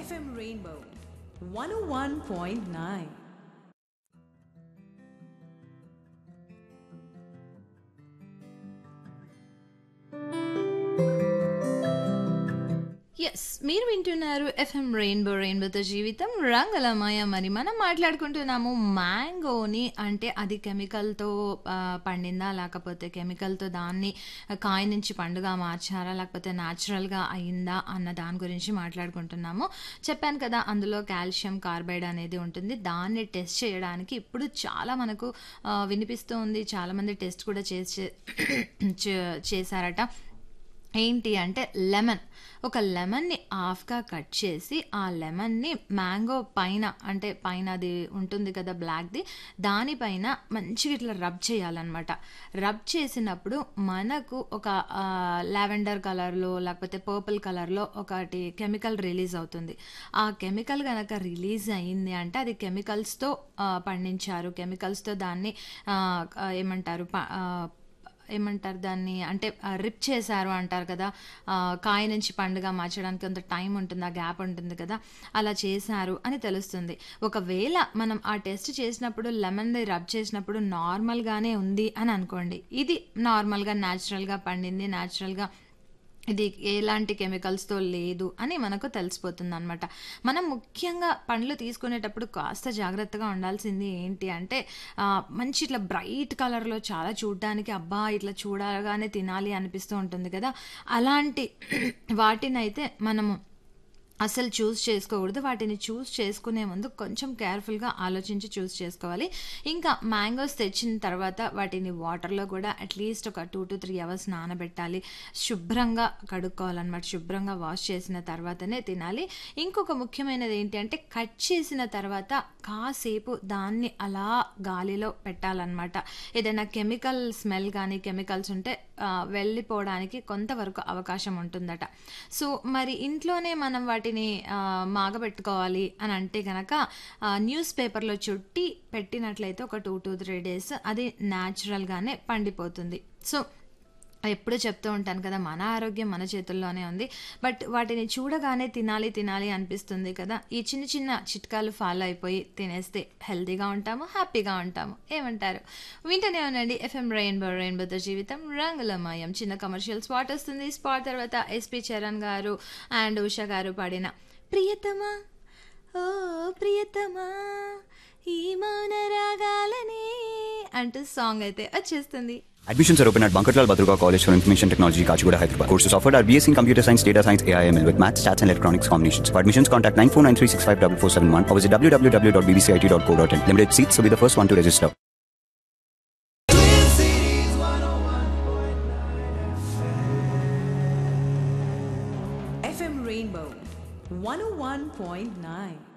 FM Rainbow 101.9. Yes మీరు వింటున్నారు FM rainbow రెయిన్బోతో జీవితం రంగలమయ మరి మనం మాట్లాడుకుంటున్నాము మ్యాంగోని అంటే అది కెమికల్తో ఆ, పండిందా లేకపోతే కెమికల్తో దాన్ని కాయ నుంచి పండుగ మార్చారా లేకపోతే న్యాచురల్గా అయిందా అన్న దాని గురించి మాట్లాడుకుంటున్నాము చెప్పాను కదా అందులో కాల్షియం కార్బైడ్ అనేది ఉంటుంది దాన్ని టెస్ట్ చేయడానికి ఇప్పుడు చాలా మనకు ఆ, వినిపిస్తూ ఉంది చాలామంది టెస్ట్ కూడా చేసి చే- చేశారట ఏంటి అంటే లెమన్ ఒక లెమన్ని హాఫ్గా కట్ చేసి ఆ లెమన్ని మ్యాంగో పైన అంటే పైన అది ఉంటుంది కదా బ్లాక్ది దానిపైన మంచిగా ఇట్లా రబ్ చేయాలన్నమాట రబ్ చేసినప్పుడు మనకు ఒక లావెండర్ కలర్లో లేకపోతే పర్పుల్ కలర్లో ఒకటి కెమికల్ రిలీజ్ అవుతుంది ఆ కెమికల్ కనుక రిలీజ్ అయింది అంటే అది కెమికల్స్తో పండించారు కెమికల్స్తో దాన్ని ఆ, ఆ, ఏమంటారు ప- ఆ, ఏమంటారు దాన్ని అంటే రిప్ చేశారు అంటారు కదా ఆ, కాయ నుంచి పండుగ మార్చడానికి కొంత టైం ఉంటుంది ఆ గ్యాప్ ఉంటుంది కదా అలా చేశారు అని తెలుస్తుంది ఒకవేళ మనం ఆ టెస్ట్ చేసినప్పుడు లెమన్ రబ్ చేసినప్పుడు నార్మల్గానే ఉంది అని అనుకోండి ఇది నార్మల్గా న్యాచురల్గా పండింది న్యాచురల్గా ఇది ఎలాంటి కెమికల్స్తో లేదు అని మనకు తెలిసిపోతుంది అనమాట మనం ముఖ్యంగా పండ్లు తీసుకునేటప్పుడు కాస్త జాగ్రత్తగా ఉండాల్సింది ఏంటి అంటే ఆ, మంచి ఇట్లా బ్రైట్ కలర్లో చాలా చూడడానికి అబ్బా ఇట్లా చూడగానే తినాలి అనిపిస్తూ ఉంటుంది కదా అలాంటి వాటినైతే మనము అసలు చూస్ చేసుకోకూడదు వాటిని చూస్ చేసుకునే ముందు కొంచెం కేర్ఫుల్గా ఆలోచించి చూస్ చేసుకోవాలి ఇంకా మ్యాంగోస్ తెచ్చిన తర్వాత వాటిని వాటర్లో కూడా అట్లీస్ట్ ఒక టూ టు త్రీ అవర్స్ నానబెట్టాలి శుభ్రంగా కడుక్కోవాలన్నమాట శుభ్రంగా వాష్ చేసిన తర్వాతనే తినాలి ఇంకొక ముఖ్యమైనది ఏంటి అంటే కట్ చేసిన తర్వాత కాసేపు దాన్ని అలా గాలిలో పెట్టాలన్నమాట ఏదైనా కెమికల్ స్మెల్ కానీ కెమికల్స్ ఉంటే ఆ, వెళ్ళిపోవడానికి కొంతవరకు అవకాశం ఉంటుందట సో మరి ఇంట్లోనే మనం వాటిని ఆ, మాగబెట్టుకోవాలి అని అంటే కనుక న్యూస్ పేపర్లో చుట్టి పెట్టినట్లయితే ఒక టూ టు త్రీ డేస్ అది న్యాచురల్గానే పండిపోతుంది సో ఎప్పుడు చెప్తూ ఉంటాను కదా మన ఆరోగ్యం మన చేతుల్లోనే ఉంది బట్ వాటిని చూడగానే తినాలి తినాలి అనిపిస్తుంది కదా ఈ చిన్న చిన్న చిట్కాలు ఫాలో అయిపోయి తినేస్తే హెల్తీగా ఉంటాము హ్యాపీగా ఉంటాము ఏమంటారు వింటనే ఉండండి ఎఫ్ఎం రెయిన్బో రెయిన్బోతో జీవితం రంగులమయం చిన్న కమర్షియల్ స్పాట్ వస్తుంది స్పాట్ తర్వాత ఎస్పి చరణ్ గారు అండ్ ఉషా గారు పాడిన ప్రియతమా ఓ ప్రియతమా ఈ మౌన రాగాలనే అంటూ సాంగ్ అయితే వచ్చేస్తుంది Admissions are open at Bankarlal Badruga College for Information Technology, Kachigura, Hyderabad. Courses offered are BSc in Computer Science, Data Science, AIML with Maths, Stats and Electronics combinations. For admissions, contact 9493654471 or visit www.bbcit.co.in. Limited seats, so be the first one to register. FM Rainbow 101.9.